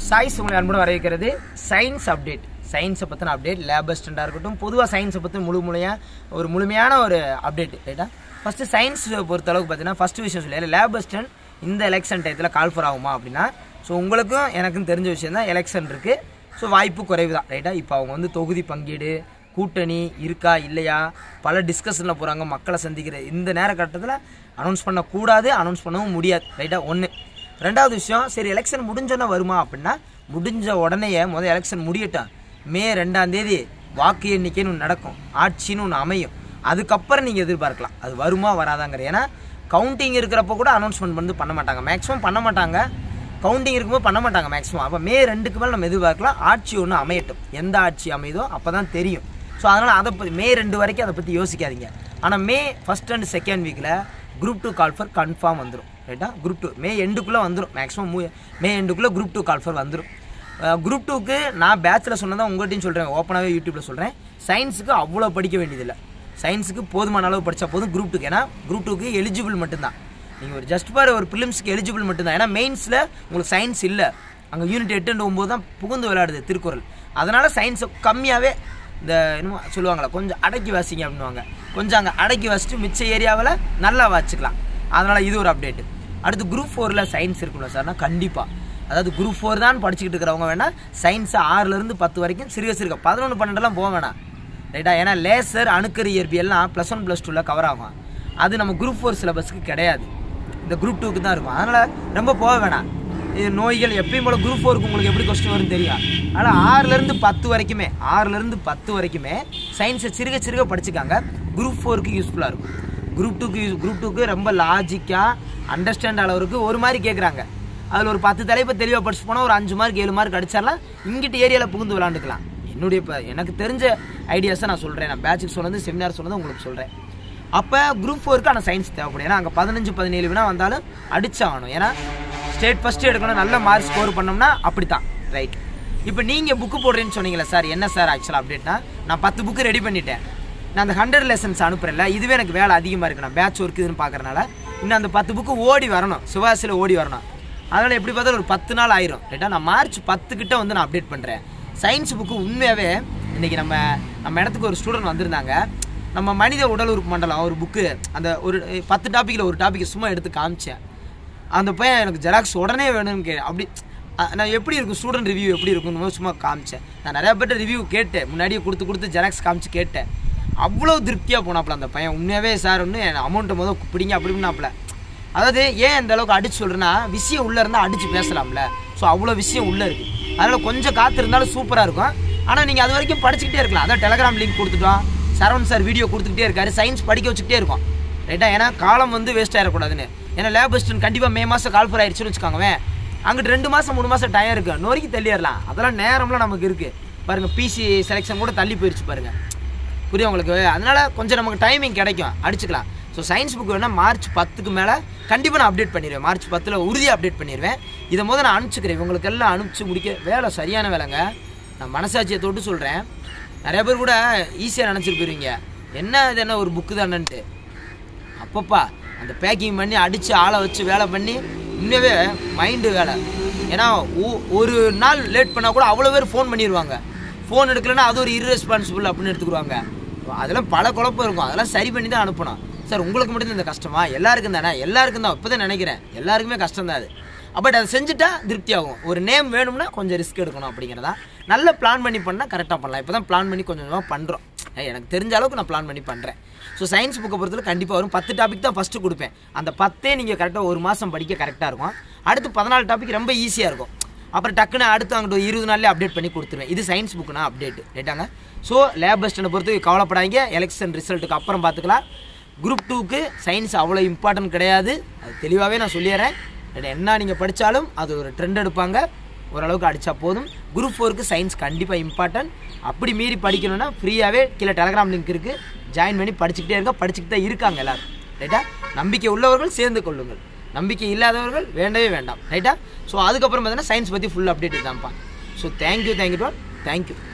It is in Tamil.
சாய்ஸ் உங்களை அன்புடன் வரவேற்கிறது சயின்ஸ் அப்டேட் சயின்ஸை பற்றின அப்டேட் லேப் அசிஸ்டண்ட்டாக இருக்கட்டும் பொதுவாக சயின்ஸை பற்றி முழு முழுமையாக ஒரு முழுமையான ஒரு அப்டேட் ரைட்டா ஃபஸ்ட்டு சயின்ஸ் பொறுத்த அளவுக்கு பார்த்தீங்கன்னா ஃபஸ்ட்டு விஷயம் சொல்லி லேப் அசிஸ்டன்ட் இந்த எலெக்ஷன் டயத்தில் கால்ஃபர் ஆகுமா அப்படின்னா ஸோ உங்களுக்கும் எனக்கும் தெரிஞ்ச விஷயம் தான் எலெக்ஷன் இருக்குது ஸோ வாய்ப்பு குறைவு தான் ரைட்டா இப்போ அவங்க வந்து தொகுதி பங்கீடு கூட்டணி இருக்கா இல்லையா பல டிஸ்கஷனில் போகிறாங்க மக்களை சந்திக்கிற இந்த நேர கட்டத்தில் அனௌன்ஸ் பண்ணக்கூடாது அனௌன்ஸ் பண்ணவும் முடியாது ரைட்டா ஒன்று ரெண்டாவது விஷயம் சரி எலெக்ஷன் முடிஞ்சோன்னே வருமா அப்படின்னா முடிஞ்ச உடனேயே முதல் எலெக்ஷன் முடியட்டும் மே ரெண்டாம் தேதி வாக்கு எண்ணிக்கைன்னு ஒன்று நடக்கும் ஆட்சின்னு ஒன்று அமையும் அதுக்கப்புறம் நீங்கள் எதிர்பார்க்கலாம் அது வருமா வராதாங்கிற ஏன்னா கவுண்டிங் இருக்கிறப்ப கூட அனௌன்ஸ்மெண்ட் வந்து பண்ண மாட்டாங்க மேக்ஸிமம் பண்ண மாட்டாங்க கவுண்டிங் இருக்கும்போது பண்ண மாட்டாங்க மேக்ஸிமம் அப்போ மே ரெண்டுக்கு மேலே நம்ம எதிர்பார்க்கலாம் ஆட்சி ஒன்று அமையட்டும் எந்த ஆட்சி அமையுதோ அப்போ தான் தெரியும் ஸோ அதனால் அதை பற்றி மே ரெண்டு வரைக்கும் அதை பற்றி யோசிக்காதீங்க ஆனால் மே ஃபஸ்ட் அண்ட் செகண்ட் வீக்கில் குரூப் டூ கால்ஃபர் கன்ஃபார்ம் வந்துடும் ரைட்டா குரூப் டூ மே எண்டுக்குள்ளே வந்துடும் மேக்ஸிமம் மூ மே எண்டுக்குள்ளே குரூப் டூ கால்ஃபர் வந்துடும் குரூப் டூக்கு நான் பேச்சில் சொன்னதான் உங்கள்கிட்டையும் சொல்கிறேன் ஓப்பனாகவே யூடியூப்பில் சொல்கிறேன் சயின்ஸுக்கு அவ்வளோ படிக்க வேண்டியதில்லை சயின்ஸுக்கு போதுமான அளவு படித்தா போதும் குரூப் டூக்கு ஏன்னா குரூப் டூக்கு எலிஜிபிள் மட்டும்தான் நீங்கள் ஒரு ஜஸ்ட் ஃபார் ஒரு ப்ரிலிம்ஸ்க்கு எலிஜிபிள் மட்டும்தான் ஏன்னா மெயின்ஸில் உங்களுக்கு சயின்ஸ் இல்லை அங்கே யூனிட் எட்டு அண்ட் ஒம்பது தான் புகுந்து விளையாடுது திருக்குறள் அதனால் சயின்ஸை கம்மியாகவே இந்த என்னமோ சொல்லுவாங்களா கொஞ்சம் அடக்கி வாசிங்க அப்படின்னுவாங்க கொஞ்சம் அங்கே அடக்கி வாசிட்டு மிச்ச ஏரியாவில் நல்லா வாசிக்கலாம் அதனால் இது ஒரு அப்டேட்டு அடுத்து குரூப் ஃபோரில் சயின்ஸ் இருக்குல்ல சார்னா கண்டிப்பாக அதாவது குரூப் ஃபோர் தான் படிச்சுக்கிட்டு இருக்கிறவங்க வேணால் சயின்ஸை ஆறுலேருந்து பத்து வரைக்கும் சிறுக சிறுக பதினொன்று பன்னெண்டுலாம் போக வேணாம் ரைட்டா ஏன்னா லேசர் அணுக்கரு இயற்பியெல்லாம் ப்ளஸ் ஒன் ப்ளஸ் டூவில் கவர் ஆகும் அது நம்ம குரூப் ஃபோர் சிலபஸ்க்கு கிடையாது இந்த குரூப் டூக்கு தான் இருக்கும் அதனால் ரொம்ப போக வேணாம் இது நோய்கள் எப்பயும் போல குரூப் ஃபோருக்கு உங்களுக்கு எப்படி கொஸ்டின் வரும் தெரியும் ஆனால் ஆறுலேருந்து பத்து வரைக்குமே ஆறுலேருந்து பத்து வரைக்குமே சயின்ஸை சிறுக சிறுக படிச்சுக்காங்க குரூப் ஃபோருக்கு யூஸ்ஃபுல்லாக இருக்கும் குரூப் டூக்கு யூஸ் குரூப் டூக்கு ரொம்ப லாஜிக்காக அண்டர்ஸ்டாண்ட் அளவுக்கு ஒரு மாதிரி கேட்குறாங்க அதில் ஒரு பத்து தலைப்பை தெளிவாக படிச்சு போனால் ஒரு அஞ்சு மார்க் ஏழு மார்க் அடிச்சிடலாம் இங்கிட்ட ஏரியாவில் புகுந்து விளாண்டுக்கலாம் என்னுடைய இப்போ எனக்கு தெரிஞ்ச ஐடியாஸை நான் சொல்கிறேன் நான் பேட்சுக்கு சொன்னது செமினார் சொன்னது உங்களுக்கு சொல்கிறேன் அப்போ குரூப் ஃபோருக்கு ஆனால் சயின்ஸ் தேவைப்படும் ஏன்னா அங்கே பதினஞ்சு பதினேழு வினா வந்தாலும் அடிச்சாகணும் ஏன்னா ஸ்டேட் ஃபஸ்ட்டு எடுக்கணும் நல்ல மார்க் ஸ்கோர் பண்ணோம்னா அப்படி தான் ரைட் இப்போ நீங்கள் புக்கு போடுறேன்னு சொன்னீங்களே சார் என்ன சார் ஆக்சுவலாக அப்டேட்னா நான் பத்து புக்கு ரெடி பண்ணிட்டேன் நான் அந்த ஹண்ட்ரட் லெசன்ஸ் அனுப்புறேன்ல இதுவே எனக்கு வேலை அதிகமாக இருக்கு நான் பேட்ச் ஒர்க் இதுன்னு பார்க்குறனால இன்னும் அந்த பத்து புக்கு ஓடி வரணும் சிவாசியில் ஓடி வரணும் அதனால் எப்படி பார்த்தாலும் ஒரு பத்து நாள் ஆயிரும் ரைட்டா நான் மார்ச் பத்து கிட்ட வந்து நான் அப்டேட் பண்ணுறேன் சயின்ஸ் புக்கு உண்மையாகவே இன்றைக்கி நம்ம நம்ம இடத்துக்கு ஒரு ஸ்டூடெண்ட் வந்திருந்தாங்க நம்ம மனித உடல் உறுப்பு மண்டலம் ஒரு புக்கு அந்த ஒரு பத்து டாப்பிக்கில் ஒரு டாப்பிக்கை சும்மா எடுத்து காமிச்சேன் அந்த பையன் எனக்கு ஜெராக்ஸ் உடனே வேணும்னு கே அப்படி அ, நான் எப்படி இருக்கும் ஸ்டூடெண்ட் ரிவ்யூ எப்படி இருக்கும்னு சும்மா காமிச்சேன் நான் நிறையா பேர்ட்ட ரிவ்யூ கேட்டேன் முன்னாடியே கொடுத்து கொடுத்து ஜெராக்ஸ் காமிச்சு கேட்டேன் அவ்வளோ திருப்தியாக போனாப்புல அந்த பையன் உண்மையாகவே சார் ஒன்று அமௌண்ட்டை முதல் பிடிங்க அப்படி பண்ணாப்புல அதாவது ஏன் இந்த அளவுக்கு அடிச்சு சொல்கிறேன்னா விஷயம் உள்ளே இருந்தால் அடித்து பேசலாம்ல ஸோ அவ்வளோ விஷயம் உள்ளே இருக்குது அதனால் கொஞ்சம் காற்று இருந்தாலும் சூப்பராக இருக்கும் ஆனால் நீங்கள் அது வரைக்கும் படிச்சுக்கிட்டே இருக்கலாம் அதான் டெலகிராம் லிங்க் கொடுத்துட்டோம் சரவண் சார் வீடியோ கொடுத்துக்கிட்டே இருக்காரு சயின்ஸ் படிக்க வச்சுக்கிட்டே இருக்கும் ரைட்டா ஏன்னா காலம் வந்து வேஸ்ட் ஆகிடக்கூடாதுன்னு ஏன்னா லேப் அசிஸ்டன்ட் கண்டிப்பாக மே மாதம் கால்ஃபர் ஆயிடுச்சுன்னு வச்சுக்கோங்க அங்கிட்டு ரெண்டு மாதம் மூணு மாதம் டைம் இருக்குது நொறுக்கி தள்ளிடலாம் அதெல்லாம் நேரம்லாம் நமக்கு இருக்குது பாருங்கள் பிசி செலெக்ஷன் கூட தள்ளி போயிடுச்சு பாருங்கள் புரியும் உங்களுக்கு அதனால கொஞ்சம் நமக்கு டைமிங் கிடைக்கும் அடிச்சுக்கலாம் ஸோ சயின்ஸ் புக் வேணால் மார்ச் பத்துக்கு மேலே கண்டிப்பாக நான் அப்டேட் பண்ணிடுவேன் மார்ச் பத்தில் உறுதியாக அப்டேட் பண்ணிடுவேன் இதை முதல் நான் அனுப்பிச்சுக்கிறேன் இவங்களுக்கு எல்லாம் அனுப்பிச்சு முடிக்க வேலை சரியான வேலைங்க நான் மனசாட்சியை தொட்டு சொல்கிறேன் நிறைய பேர் கூட ஈஸியாக நினச்சிட்டு போயிருவீங்க என்ன இது என்ன ஒரு புக்கு தானன்ட்டு அப்பப்பா அந்த பேக்கிங் பண்ணி அடித்து ஆளை வச்சு வேலை பண்ணி உண்மையாகவே மைண்டு வேலை ஏன்னா ஒ- ஒரு நாள் லேட் பண்ணால் கூட அவ்வளோ பேர் ஃபோன் பண்ணிடுவாங்க ஃபோன் எடுக்கலைன்னா அது ஒரு irresponsible அப்படின்னு எடுத்துக்கிடுவாங்க அதெல்லாம் பல குழப்பம் இருக்கும் அதெல்லாம் சரி பண்ணி தான் அனுப்பணும் சார் உங்களுக்கு மட்டும் இந்த கஷ்டமா எல்லாருக்கும் தானே எல்லாருக்கும் தான் இப்போ தான் நினைக்கிறேன் எல்லாருக்குமே கஷ்டம் தான் அது பட் அதை செஞ்சுட்டா திருப்தி ஆகும் ஒரு நேம் வேணும்னா கொஞ்சம் ரிஸ்க் எடுக்கணும் அப்படிங்கிறதா நல்ல பிளான் பண்ணி பண்ணால் கரெக்டாக பண்ணலாம் இப்போ தான் பிளான் பண்ணி கொஞ்சம் கொஞ்சமாக பண்ணுறோம் எனக்கு தெரிஞ்ச அளவுக்கு நான் பிளான் பண்ணி பண்ணுறேன் ஸோ சயின்ஸ் புக்கை பொறுத்தவரை கண்டிப்பாக வரும் பத்து டாபிக் தான் ஃபஸ்ட்டு கொடுப்பேன் அந்த பத்தே நீங்கள் கரெக்டாக ஒரு மாதம் படிக்க கரெக்டாக இருக்கும் அடுத்து பதினாலு டாபிக் ரொம்ப ஈஸியாக இருக்கும் அப்புறம் டக்குன்னு அடுத்து அங்கிட்ட ஒரு இருபது நாள்லேயே அப்டேட் பண்ணி கொடுத்துருவேன் இது சயின்ஸ் புக்குனா அப்டேட் ரைட்டாங்க ஸோ லேப் பஸ்டனை பொறுத்து கவலைப்படாதீங்க எலெக்ஷன் ரிசல்ட்டுக்கு அப்புறம் பார்த்துக்கலாம் குரூப் டூக்கு சயின்ஸ் அவ்வளோ இம்பார்ட்டன்ட் கிடையாது அது தெளிவாகவே நான் சொல்லிடுறேன் அது என்ன நீங்கள் படித்தாலும் அது ஒரு ட்ரெண்ட் எடுப்பாங்க ஓரளவுக்கு அடித்தா போதும் குரூப் ஃபோருக்கு சயின்ஸ் கண்டிப்பாக இம்பார்ட்டன்ட் அப்படி மீறி படிக்கணும்னா ஃப்ரீயாகவே கீழே டெலகிராம் லிங்க் இருக்குது ஜாயின் பண்ணி படிச்சுக்கிட்டே இருக்க படிச்சுக்கிட்டு தான் இருக்காங்க எல்லாரும் ரைட்டா நம்பிக்கை உள்ளவர்கள் சேர்ந்து கொள்ளுங்கள் நம்பிக்கை இல்லாதவர்கள் வேண்டவே வேண்டாம் ரைட்டா ஸோ அதுக்கப்புறம் பார்த்தீங்கன்னா சயின்ஸ் பற்றி ஃபுல் அப்டேட் தான்ப்பா ஸோ தேங்க்யூ தேங்க்யூ டால் தேங்க்யூ